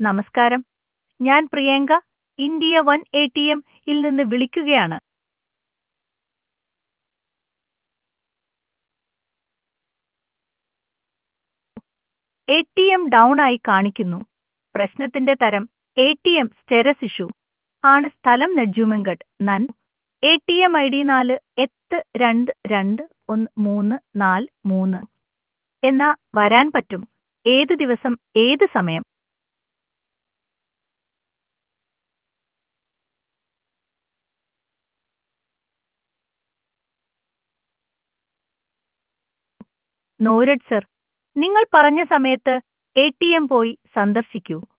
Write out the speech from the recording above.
നമസ്കാരം ഞാൻ Priyanka India One A T M ഇൽ നിന്ന് വിളിക്കുകയാണ് എ ടി എം ഡൗൺ ആയി കാണിക്കുന്നു പ്രശ്നത്തിന്റെ തരം A T M status issue ആണ് സ്ഥലം നെജ്ജുമങ്കഡ് നൻ A T M I D നാല് എട്ട് രണ്ട് രണ്ട് ഒന്ന് മൂന്ന് നാല് മൂന്ന് എന്നാ വരാൻ പറ്റും ഏത് ദിവസം ഏത് സമയം നോരഡ് സർ നിങ്ങൾ പറഞ്ഞ സമയത്ത് എ ടി എം പോയി സന്ദർശിക്കൂ